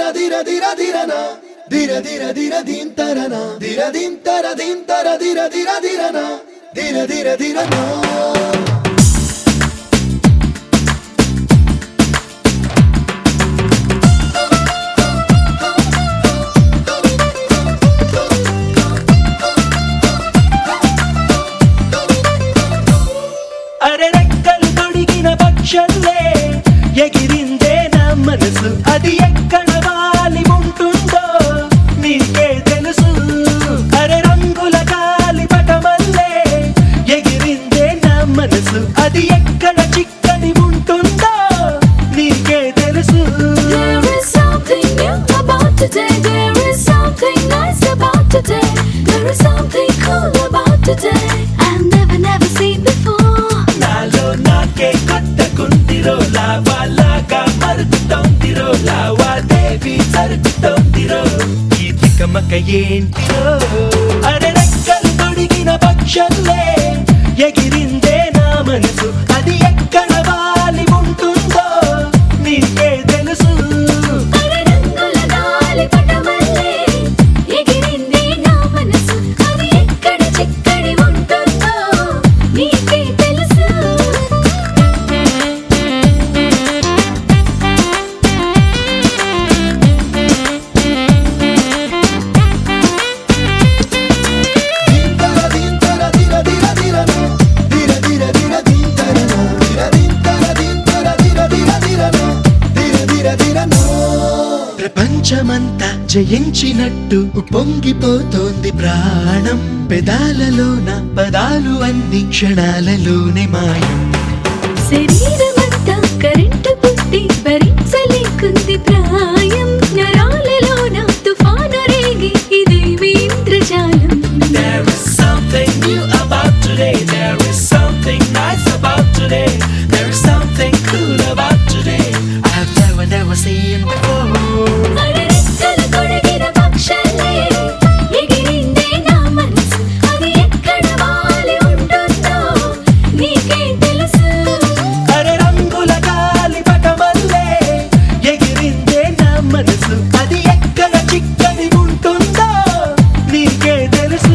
దింతర దిర దిర దిరన దిర దిర దిర దింతరన దిర దింతర దింతర దిర దిర దిరన దిర దిర దిరన అరె రెక్కలు తొడిగిన పక్షల్లే ఎగిరిందే నా మనసు అది ఎక్కడ వాలి ఉంటుందో నీకే తెలుసు అరె రంగుల గాలి పటమల్లే ఎగిరిందే నా మనసు అది ఎక్కడ చిక్కడి ఉంటుందో నీకే తెలుసు There is something new about today. There is something nice about today. There is something cool about today. I've never, never seen before. నాలో నాకే కొత్త కుందిరో లావాలాగా మరుగుతోందిరో లావాదేవి జరుగుతోందిరో ఈ తికమక ఏంటిరో అరె రెక్కలు తొడిగిన పక్షల్లే ఎగిరిందే నా మనసు అది ఎక్కడ వాలి ఉంటుందో నీకే తెలుసు అరరంగుల గాలి పటమల్లే ఎగిరింది నా మనసు. అది ఎక్కడ చిక్కడి ఉంటుందో నీకే తెలుసు దింతర దింతర దిర దిర దిరన దిర దిర దిర దింతరన దిర దింతర దింతర దిర దిర దిరన దిర దిర దిరన ప్రపంచమంతా జయించినట్టు పొంగిపోతోంది ప్రాణం పెదాలలోన పదాలు అన్ని క్షణాలలోనే మాయం శరీరమంతా కరెంటు పుట్టి భరించలేకుంది ప్రాయం నరాలలోన తుఫాను రేగి ఇదేమి ఇంద్రజాలం There is something new about today. There is something nice about today. There is something cool about today. I've never, never seen before. అడరెక్కలు కొడిగిన పక్షాలే ఎగిరిందే నా మనసు అది ఎక్కడ వాలి ఉంటుందో నీకే తెలుసు అరే రంగుల గాలి పటమల్లే ఎగిరిందే నా మనసు అది ఎక్కడ చిక్కని ఉంటుందో నీకే తెలుసు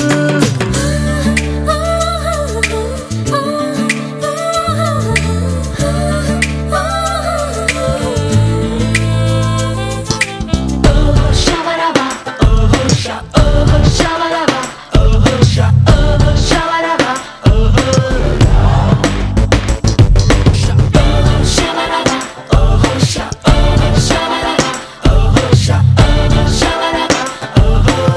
Shabaraba, Oh, sha, oh, shabaraba, oh, sha, oh, shabaraba, shabaraba, oh, sha, oh, shabaraba, oh, sha, oh. shabaraba.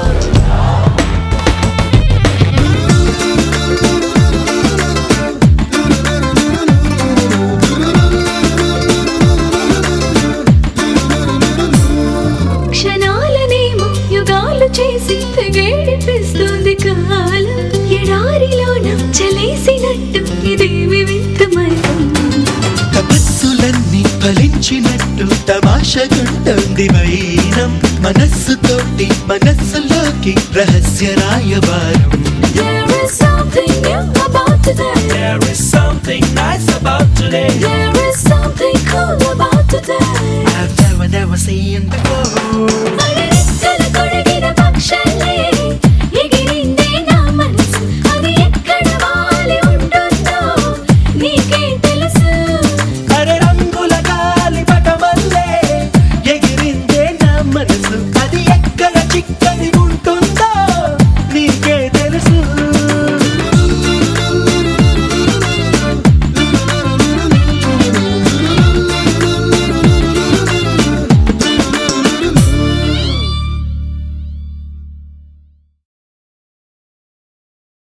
క్షణాలనేమో యుగాలు చేసి తెగేడిపిస్తుంది కాలం ఎడారిలోన చలేసినట్టు ఇదేమి వింత మైకం తపస్సులన్నీ ఫలించినట్టు తమాషగుంటుంది వైనం మనస్సుతోటి మనస్సులోకి రహస్య రాయబారం There is something new about today. There is something nice about today There is something cool about today. I've never, never seen before